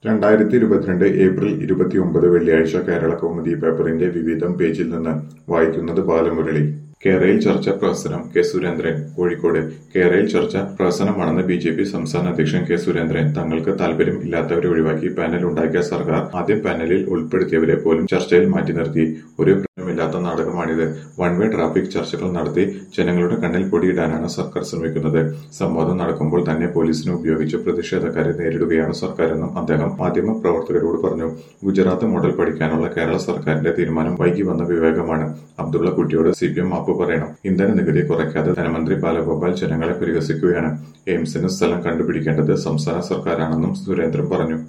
രണ്ടായിരത്തി ഇരുപത്തിരണ്ട് ഏപ്രിൽ ഇരുപത്തിയൊമ്പത് വെള്ളിയാഴ്ച കേരള കൗമുദി പേപ്പറിന്റെ വിവിധം പേജിൽ നിന്ന് വായിക്കുന്നത് ബാലമുരളി കേരയിൽ ചർച്ച പ്രഹസനം കെ സുരേന്ദ്രൻ കോഴിക്കോട് കേരയിൽ ചർച്ച പ്രഹസനമാണെന്ന് ബി ജെ പി സംസ്ഥാന അധ്യക്ഷൻ കെ സുരേന്ദ്രൻ തങ്ങൾക്ക് താൽപര്യം ഇല്ലാത്തവരെ ഒഴിവാക്കി പാനൽ ഉണ്ടാക്കിയ സർക്കാർ ആദ്യം പാനലിൽ ഉൾപ്പെടുത്തിയവരെ പോലും ചർച്ചയിൽ മാറ്റി നിർത്തി ഒരു പ്രശ്നമില്ലാത്ത നാടകമാണിത് വൺ വേ ട്രാഫിക് ചർച്ചകൾ നടത്തി ജനങ്ങളുടെ കണ്ണിൽ പൊടിയിടാനാണ് സർക്കാർ ശ്രമിക്കുന്നത് സംവാദം നടക്കുമ്പോൾ തന്നെ പോലീസിനെ ഉപയോഗിച്ച് പ്രതിഷേധക്കാരെ നേരിടുകയാണ് സർക്കാരെന്നും അദ്ദേഹം മാധ്യമ പ്രവർത്തകരോട് പറഞ്ഞു ഗുജറാത്ത് മോഡൽ പഠിക്കാനുള്ള കേരള സർക്കാരിന്റെ തീരുമാനം വൈകി വന്ന വിവേകമാണ് അബ്ദുള്ള കുട്ടിയോട് സി പി എം മാപ്പ് പറയണം ഇന്ധന നികുതി കുറയ്ക്കാതെ ധനമന്ത്രി ബാലഗോപാൽ ജനങ്ങളെ പരിഹസിക്കുകയാണ് എയിംസിന് സ്ഥലം കണ്ടുപിടിക്കേണ്ടത് സംസ്ഥാന സർക്കാരാണെന്നും സുരേന്ദ്രൻ പറഞ്ഞു